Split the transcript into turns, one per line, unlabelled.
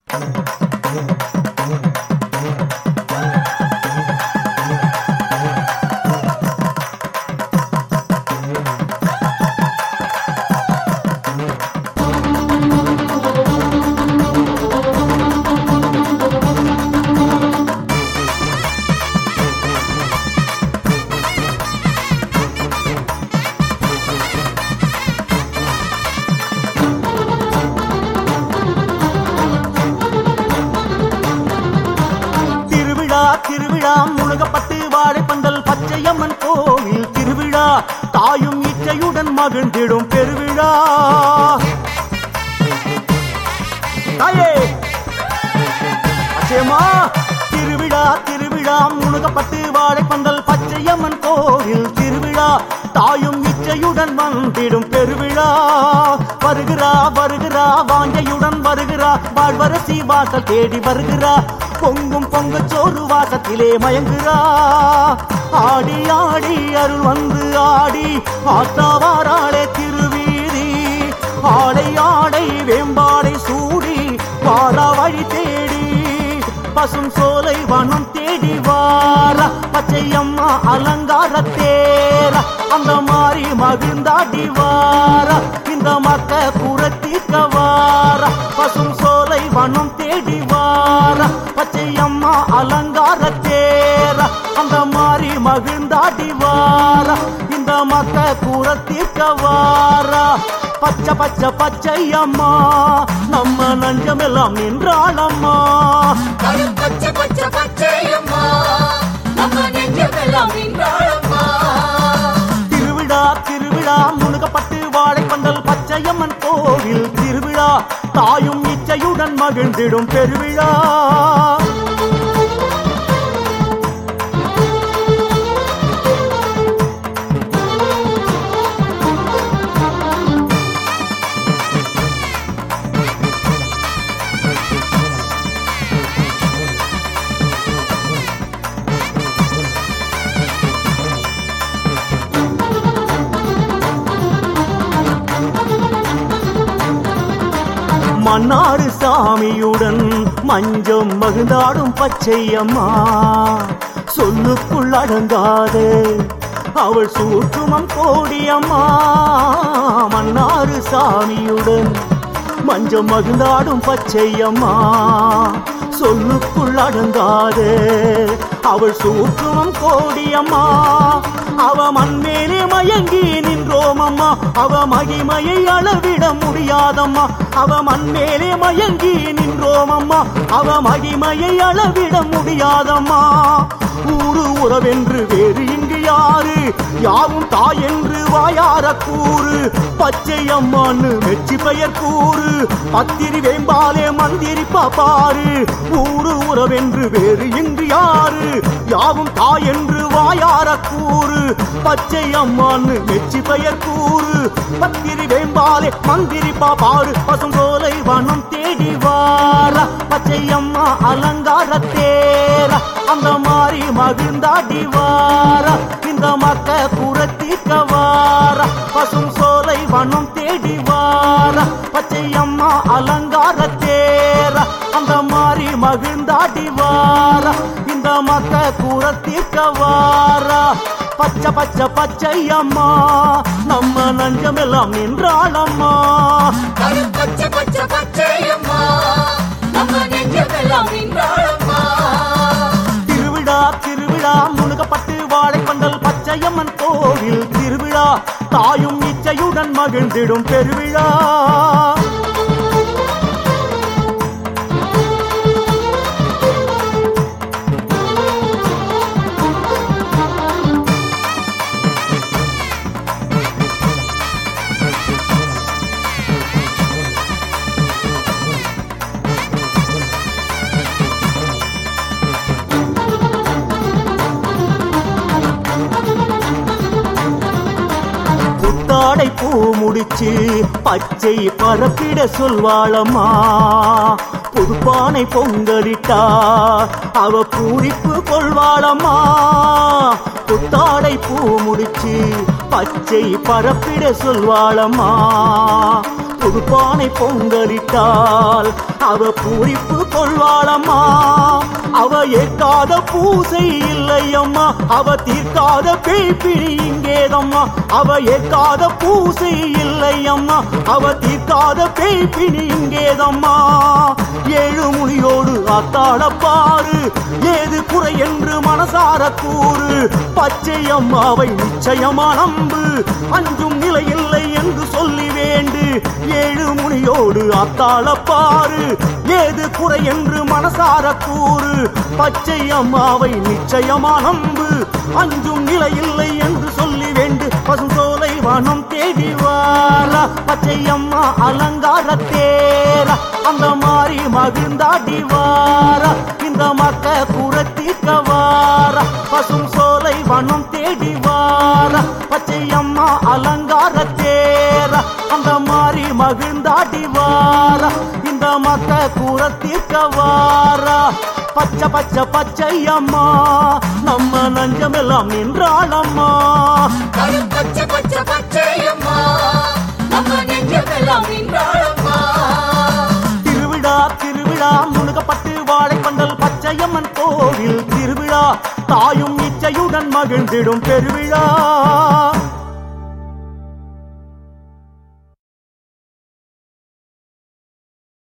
திருவிழா திருவிழா முழுகப்பட்டு வாழைப்பந்தல் பச்சையம்மன் கோவில் திருவிழா தாயும் இச்சையுடன் மகிழ்ந்திடும் பெருவிழா தாயே அச்சேமா திருவிழா திருவிழா முழுகப்பட்டு வாழைப்பந்தல் பச்சையம்மன் கோவில் திருவிழா தாயும் இச்சையுடன் வந்திடும் பெருவிழா வருகிறா வருகிறா வாஞ்சையுடன் வருகிறா வாழ்வரசி வாசல் தேடி வருகிறா பொங்கும் பொங்க சோறு வாசத்திலே மயங்குறா ஆடி ஆடி அருள் வந்து ஆடி ஆத்தாவாராளே திருவீதி ஆடை ஆடை வேம்பாடை சூடி வாரா வழி தேடி பசும் சோலை வனம் தேடி வாரா பச்சையம்மா அலங்கார தேரா அந்த மாறி மகிழ்ந்தாடி வாரா இந்த மக்க புறத்திக்க வாரா பசும் சோலை வனம் தேடி வாரா பச்சையம்மா அலங்கார தேரா அந்த மாறி மகிழ்ந்தாடி வாரா இந்த மக்க கூறத்திற்க வாரா பச்சை பச்சை பச்சையம்மா நம்ம நஞ்சமெல்லாம் நின்றாளம்மா
கரும் பச்சை பச்சை பச்சையம்மா நம்ம நெஞ்சமெல்லாம் நின்றாளம்மா
திருவிழா திருவிழா முழுகப்பட்டு வாழைப்பந்தல் பச்சையம்மன் கோவில் திருவிழா தாயும் இச்சையுடன் மகிழ்ந்திடும் பெருவிழா மன்னாறு சாமியுடன் மஞ்சம் மகிழ்ந்தாடும் பச்சையம்மா சொல்லுக்குள் அடங்காது அவள் சூற்றுமம் கோடியம்மா மன்னாறு சாமியுடன் மஞ்சம் மகிழ்ந்தாடும் பச்சையம்மா சொல்லுக்குள் அடங்காது அவள் சூற்றுமம் கோடியம்மா அவ மண்மேலே மயங்கி நின்றோம் அம்மா அவ மகிமையை அளவிட முடியாதம்மா அவ மண்மேலே மயங்கி நின்றோம் அம்மா அவ மகிமையை அளவிட முடியாதம்மா ஊரு உறவென்று வேறு இங்கு யாரு யாவும் தாய் என்று வாயார கூறு பச்சை அம்மான்னு வெற்றி பெயர் கூறு பத்திரி வேம்பாலே மந்திரி பாப்பாரு ஊரு உறவென்று வேறு இங்கு யாரு யாவும் தாய் என்று வாயார கூறு பச்சை அம்மான்னு வெற்றி பெயர் கூறு பத்திரி வேம்பாலே மந்திரி பாப்பாரு பசுங்கோலை வனம் தேடி வாரா பச்சை அம்மா அலங்கார தேரா அந்த மாறி மகிழ்ந்தாடி வாரா இந்த மக்க புறத்திக்க வாரா பசும் சோலை வனம் தேடி வாரா பச்சை அம்மா அலங்கார தேரா அந்த மாறி மகிழ்ந்தாடி வாரா இந்த மக்க கூறத்திற்க வாரா பச்சை பச்சை பச்சை அம்மா நம்ம நஞ்சமெல்லாம் நின்றாளம்மா
கரும் பச்சை பச்சை பச்சையம்மா நம்ம நெஞ்சமெல்லாம் நின்றாளம்மா
திருவிழா திருவிழா முழுகப்பட்டு வாழைப்பந்தல் பச்சையம்மன் கோவில் திருவிழா தாயும் இச்சையுடன் மகிழ்ந்திடும் பெருவிழா புத்தாடை பூ முடிச்சு பச்சை பரப்பிட சொல்வாளம்மா புதுப்பானை பொங்கலிட்டா அவ பூரிப்பு கொள்வாளம்மா புத்தாடை பூ முடிச்சு பச்சை பரப்பிட சொல்வாளம்மா புதுப்பானை பொங்கலிட்டால் அவ பூரிப்பு கொள்வாளம்மா அவ ஏற்காத பூசை இல்லையம்மா அவ தீர்க்காத பேய்பிணி இங்கேதம்மா அவ ஏற்காத பூசை இல்லையம்மா அவ தீர்க்காத பேய்பிணி இங்கேதம்மா ஏழு முனியோடு அத்தாள பாரு ஏது குறை என்று மனசார கூறு பச்சை அம்மாவை நிச்சயமா நம்பு அஞ்சும் நிலை இல்லை என்று சொல்லி வேண்டு ஏழு முனியோடு அத்தாள பாரு ஏது குறை என்று மனசார கூறு பச்சை அம்மாவை நிச்சயமா நம்பு அஞ்சும் நிலை இல்லை என்று சொல்லி வேண்டு பசுசோலை வனம் தேடி வாரா பச்சை அம்மா அலங்கார தேரா அந்த மாறி மகிழ்ந்தாடி வாரா இந்த மக்க குரத்திக்க வாரா பசும் சோலை வனம் தேடி வாரா பச்சை அம்மா அலங்கார தேரா அந்த மாறி மகிழ்ந்தாடி வாரா இந்த மக்க குரத்திக்க வாரா பச்சை பச்சை பச்சை அம்மா நம்ம நஞ்சமெல்லாம் நின்றாளம்மா
கருப்பச்ச பச்ச பச்சையம்மா நம்ம நெஞ்சமெல்லாம் நின்றாளம்மா
திருவிழா திருவிழா முழுகப்பட்டு வாழைப்பந்தல் பச்சையம்மன் கோவில் திருவிழா தாயும் இச்சையுடன் மகிழ்ந்திடும் பெருவிழா